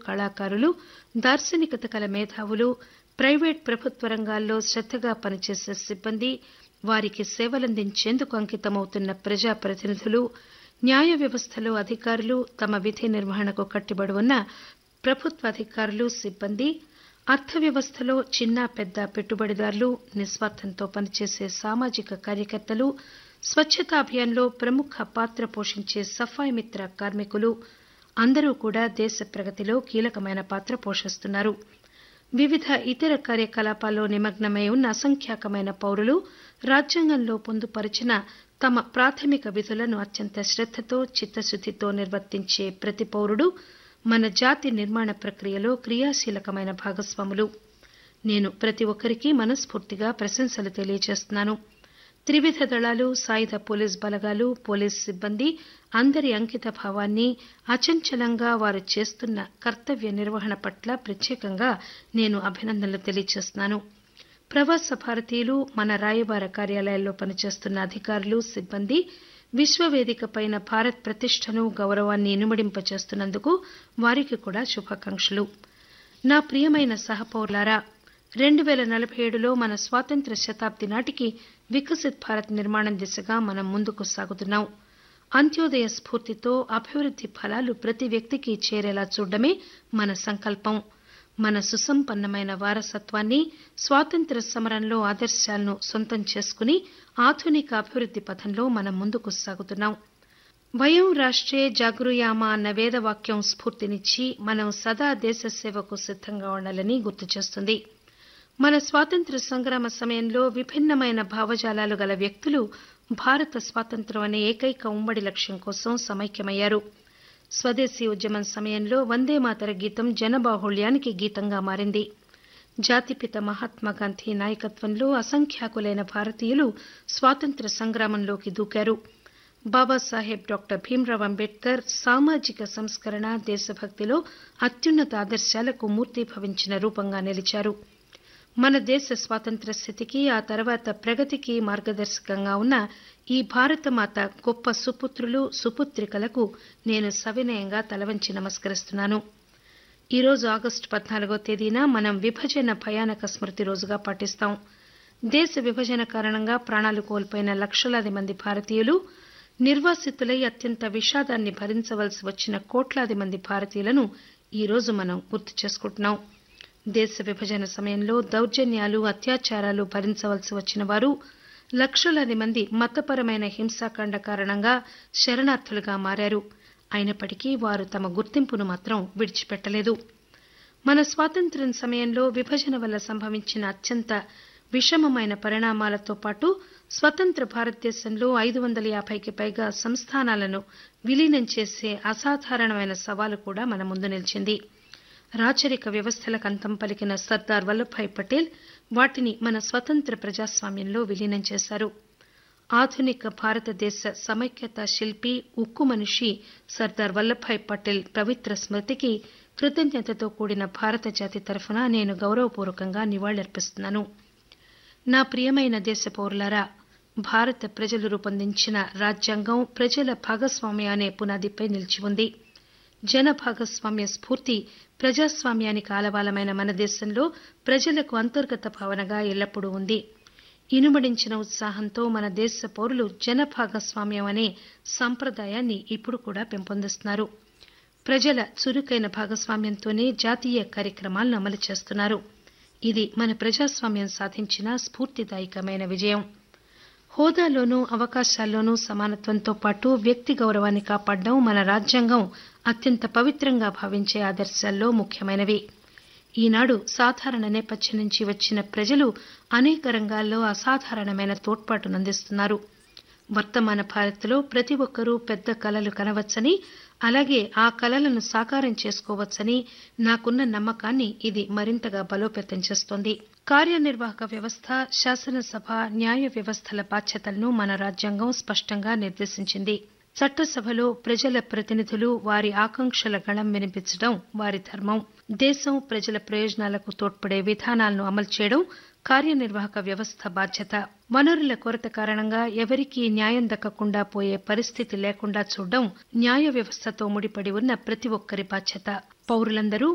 కళాకారులు దార్శనికత కల మేధావులు ప్రైవేట్ ప్రభుత్వ రంగాల్లో శ్రద్దగా పనిచేసే సిబ్బంది వారికి సేవలందించేందుకు అంకితమవుతున్న ప్రజాప్రతినిధులు న్యాయ వ్యవస్థలో అధికారులు తమ విధి నిర్వహణకు కట్టుబడి ఉన్న ప్రభుత్వ అధికారులు సిబ్బంది అర్థవ్యవస్థలో చిన్న పెద్ద పెట్టుబడిదారులు నిస్వార్థంతో పనిచేసే సామాజిక కార్యకర్తలు స్వచ్చతా అభియాన్లో ప్రముఖ పాత్ర పోషించే సఫాయి మిత్ర కార్మికులు అందరూ కూడా దేశ ప్రగతిలో కీలకమైన పాత్ర పోషిస్తున్నారు వివిధ ఇతర కార్యకలాపాల్లో నిమగ్నమై ఉన్న అసంఖ్యాకమైన పౌరులు రాజ్యాంగంలో పొందుపరిచిన తమ ప్రాథమిక విధులను అత్యంత శ్రద్దతో చిత్తశుద్దితో నిర్వర్తించే ప్రతి పౌరుడు మన జాతి నిర్మాణ ప్రక్రియలో క్రియాశీలకమైన భాగస్వాములు నేను ప్రతి ఒక్కరికీ మనస్ఫూర్తిగా ప్రశంసలు తెలియజేస్తున్నాను త్రివిధ దళాలు సాయుధ పోలీస్ బలగాలు పోలీస్ సిబ్బంది అందరి అంకిత భావాన్ని అచంచలంగా వారు చేస్తున్న కర్తవ్య నిర్వహణ పట్ల ప్రత్యేకంగా నేను అభినందనలు తెలియజేస్తున్నాను ప్రవాస భారతీయులు మన రాయబార కార్యాలయాల్లో పనిచేస్తున్న అధికారులు సిబ్బంది విశ్వవేదిక పైన భారత్ ప్రతిష్టను గౌరవాన్ని ఇనుమడింపచేస్తున్నందుకు వారికి కూడా శుభాకాంక్షలు నా ప్రియమైన సహపౌరులారా రెండు పేల నలభై ఏడులో మన స్వాతంత్ర్య శతాబ్ది నాటికి వికసిత్ భారత్ నిర్మాణం దిశగా మనం ముందుకు సాగుతున్నాం అంత్యోదయ స్ఫూర్తితో అభివృద్ది ఫలాలు ప్రతి వ్యక్తికి చేరేలా చూడడమే మన సంకల్పం మన సుసంపన్నమైన వారసత్వాన్ని స్వాతంత్ర్య సమరంలో ఆదర్శాలను సొంతం చేసుకుని ఆధునిక అభివృద్ది పథంలో మనం ముందుకు సాగుతున్నాం వయం రాష్ట్రే జాగృయామా అన్న వేదవాక్యం స్ఫూర్తినిచ్చి మనం సదా దేశ సేవకు సిద్దంగా ఉండాలని గుర్తు చేస్తుంది మన స్వాతంత్ర్య సంగ్రామ సమయంలో విభిన్నమైన భావజాలాలు గల వ్యక్తులు భారత స్వాతంత్ర్యం అనే ఏకైక ఉమ్మడి లక్ష్యం కోసం సమైక్యమయ్యారు స్వదేశీ ఉద్యమం సమయంలో వందేమాతర గీతం జనబాహుళ్యానికి గీతంగా మారింది జాతిపిత మహాత్మాగాంధీ నాయకత్వంలో అసంఖ్యాకులైన భారతీయులు స్వాతంత్ర్య సంగ్రామంలోకి దూకారు బాబాసాహెబ్ డాక్టర్ భీమ్రావ్ అంబేద్కర్ సామాజిక సంస్కరణ దేశభక్తిలో అత్యున్నత ఆదర్శాలకు మూర్తీభవించిన రూపంగా నిలిచారు మన దేశ స్వాతంత్ర్య స్థితికి ఆ తర్వాత ప్రగతికి మార్గదర్శకంగా ఉన్న ఈ భారతమాత గొప్ప సుపుత్రులు సుపుత్రికలకు నేను సవినయంగా తలవంచి నమస్కరిస్తున్నాను ఈరోజు ఆగస్టు పద్నాలుగో తేదీన మనం విభజన భయానక స్మృతి రోజుగా పాటిస్తాం దేశ విభజన కారణంగా ప్రాణాలు కోల్పోయిన లక్షలాది మంది భారతీయులు నిర్వాసితులై అత్యంత విషాదాన్ని భరించవలసి వచ్చిన కోట్లాది మంది భారతీయులను ఈరోజు మనం గుర్తు చేసుకుంటున్నాం దేశ విభజన సమయంలో దౌర్జన్యాలు అత్యాచారాలు భరించవలసి వచ్చిన వారు లక్షలాది మంది మతపరమైన హింసాకాండ కారణంగా శరణార్థులుగా మారారు అయినప్పటికీ వారు తమ గుర్తింపును మాత్రం విడిచిపెట్టలేదు మన స్వాతంత్ర్యం సమయంలో విభజన వల్ల సంభవించిన అత్యంత విషమమైన పరిణామాలతో పాటు స్వతంత్ర భారతదేశంలో ఐదు వందల యాభైకి పైగా సంస్థానాలను విలీనం చేసే అసాధారణమైన సవాలు కూడా మన ముందు నిలిచింది రాచరిక వ్యవస్థలకు అంతం పలికిన సర్దార్ వల్లభాయ్ పటేల్ వాటిని మన స్వతంత్ర ప్రజాస్వామ్యంలో విలీనం చేశారు ఆధునిక భారతదేశ సమైక్యతా శిల్పి ఉక్కు మనిషి సర్దార్ వల్లభాయ్ పటేల్ పవిత్ర స్మృతికి కృతజ్ఞతతో కూడిన భారత జాతి తరఫున నేను గౌరవపూర్వకంగా నివాళులర్పిస్తున్నాను నా ప్రియమైన దేశ పౌరులారా భారత ప్రజలు రూపొందించిన రాజ్యాంగం ప్రజల భాగస్వామ్య అనే పునాదిపై నిలిచి ఉంది జన భాగస్వామ్య స్ఫూర్తి ప్రజాస్వామ్యానికి ఆలవాలమైన మన దేశంలో ప్రజలకు అంతర్గత భావనగా ఎల్లప్పుడూ ఉంది ఇనుమడించిన ఉత్సాహంతో మన దేశ పౌరులు జన భాగస్వామ్యం అనే సంప్రదాయాన్ని ఇప్పుడు కూడా పెంపొందిస్తున్నారు ప్రజల చురుకైన భాగస్వామ్యంతోనే జాతీయ కార్యక్రమాలను అమలు చేస్తున్నారు ఇది మన ప్రజాస్వామ్యం సాధించిన స్ఫూర్తిదాయకమైన విజయం హోదాలోనూ అవకాశాల్లోనూ సమానత్వంతో పాటు వ్యక్తి గౌరవాన్ని కాపాడడం మన రాజ్యాంగం అత్యంత పవిత్రంగా భావించే ఆదర్శాల్లో ముఖ్యమైనవి ఈనాడు సాధారణ నేపథ్యం నుంచి వచ్చిన ప్రజలు అనేక రంగాల్లో అసాధారణమైన తోడ్పాటునందిస్తున్నారు వర్తమాన భారత్లో ప్రతి ఒక్కరూ పెద్ద కలలు కనవచ్చని అలాగే ఆ కలలను సాకారం చేసుకోవచ్చని నాకున్న నమ్మకాన్ని ఇది మరింతగా బలోపేతం చేస్తోంది కార్యనిర్వాహక వ్యవస్థ శాసనసభ న్యాయ వ్యవస్థల బాధ్యతలను మన రాజ్యాంగం స్పష్టంగా నిర్దేశించింది చట్టసభలో ప్రజల ప్రతినిధులు వారి ఆకాంక్షల గళం వినిపించడం వారి ధర్మం దేశం ప్రజల ప్రయోజనాలకు తోడ్పడే విధానాలను అమలు చేయడం కార్యనిర్వాహక వ్యవస్థ బాధ్యత వనరుల కొరత కారణంగా ఎవరికీ న్యాయం దక్కకుండా పోయే పరిస్థితి లేకుండా చూడడం న్యాయ వ్యవస్థతో ముడిపడి ఉన్న ప్రతి ఒక్కరి బాధ్యత పౌరులందరూ